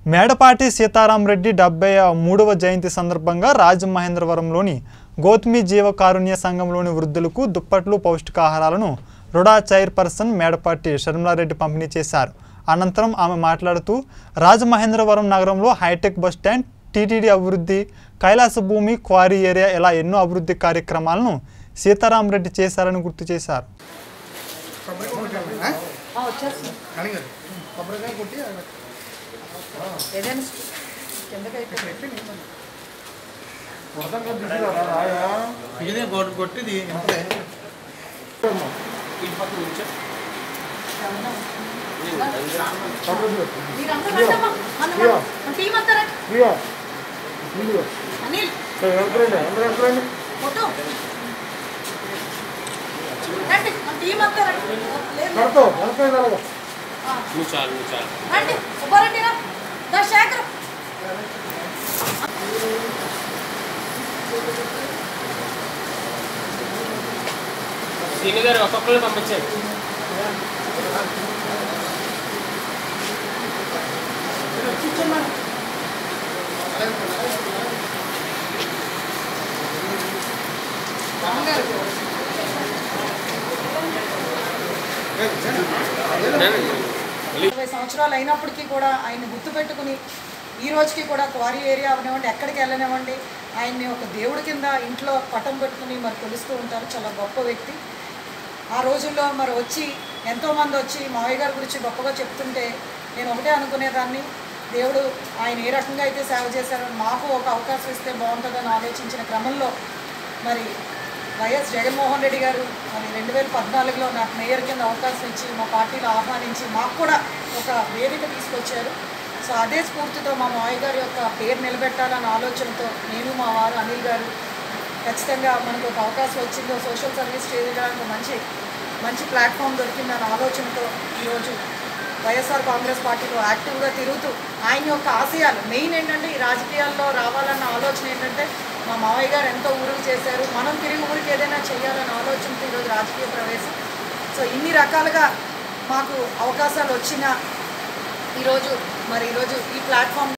మేడపాటి సీతారామరెడ్డి డెబ్బై మూడవ జయంతి సందర్భంగా రాజమహేంద్రవరంలోని గౌతమి జీవ కారుణ్య సంఘంలోని వృద్ధులకు దుప్పట్లు పౌష్టికాహారాలను రుడా చైర్పర్సన్ మేడపాటి షర్మిలారెడ్డి పంపిణీ చేశారు అనంతరం ఆమె మాట్లాడుతూ రాజమహేంద్రవరం నగరంలో హైటెక్ బస్ స్టాండ్ టీటీడీ అభివృద్ధి కైలాస భూమి క్వారీ ఏరియా ఇలా ఎన్నో అభివృద్ధి కార్యక్రమాలను సీతారామరెడ్డి చేశారని గుర్తు చేశారు కొబ్బరికాయ కొట్టాలి ఆ, వచ్చేస్తుంది కడిగారు కొబ్బరికాయ కొట్టి అక్కడ ఏదైనా కిందకి అయితే కొడతాం కదా తీసుకురా రాయా ఇదే కొట్టి కొట్టిది ఇంతే మీరంతా రండమ్మా. మన మన- మన టీం అంతా రండి. ప్రియా ఇల్లు అనిల్ ఎంతరండి ఎంత ఎంతరండి ఫోటో రండి మన టీం అంతా రండి లేదు, లేదు. కడతావు ఎంతైంది అలాగా ఆ, నువ్వు చాలు నువ్వు చాలు రండి సుబ్బారెడ్డి రా దా శేఖర్ సీని గారు ఒక్కొక్కరు పంపించారు కూర్చోమని రామగారు ఇరవై సంవత్సరాలు అయినప్పటికీ కూడా ఆయన గుర్తుపెట్టుకుని ఈ రోజుకి కూడా క్వారీ ఏరియా అవనివ్వండి ఎక్కడికి వెళ్ళనివ్వండి ఆయన్ని ఒక దేవుడి కింద ఇంట్లో పటం పెట్టుకుని మరి కొలుస్తూ ఉంటారు చాలా గొప్ప వ్యక్తి ఆ రోజుల్లో మరి వచ్చి ఎంతోమంది వచ్చి మావయ్య గారి గురించి గొప్పగా చెప్తుంటే నేను ఒకటే అనుకునేదాన్ని దేవుడు ఆయన ఏ రకంగా అయితే సేవ చేశారో మాకు ఒక అవకాశం ఇస్తే బాగుంటుందని ఆలోచించిన క్రమంలో మరి వైఎస్ జగన్మోహన్ రెడ్డి గారు మరి రెండు వేల పద్నాలుగులో నాకు మేయర్ కింద అవకాశం ఇచ్చి మా పార్టీలో ఆహ్వానించి మాకు కూడా ఒక వేదిక తీసుకొచ్చారు సో అదే స్ఫూర్తితో మా మావయ్య గారి యొక్క పేరు నిలబెట్టాలన్న ఆలోచనతో నేను మా వారు అనిల్ గారు ఖచ్చితంగా మనకు ఒక అవకాశం వచ్చిందో సోషల్ సర్వీస్ చేయడానికి ఒక మంచి మంచి ప్లాట్ఫామ్ దొరికిందన్న ఆలోచనతో ఈరోజు వైఎస్ఆర్ కాంగ్రెస్ పార్టీలో యాక్టివ్గా తిరుగుతూ ఆయన యొక్క ఆశయాలు మెయిన్ ఏంటంటే ఈ రాజకీయాల్లో రావాలన్న ఆలోచన ఏంటంటే మా మావయ్య గారు ఎంతో ఊరికి చేశారు మనం తిరిగి ఊరికి ఏదైనా చేయాలన్న ఆలోచనతో ఈరోజు రాజకీయ ప్రవేశం సో ఇన్ని రకాలుగా మాకు అవకాశాలు వచ్చిన ఈరోజు మరి ఈరోజు ఈ ప్లాట్ఫామ్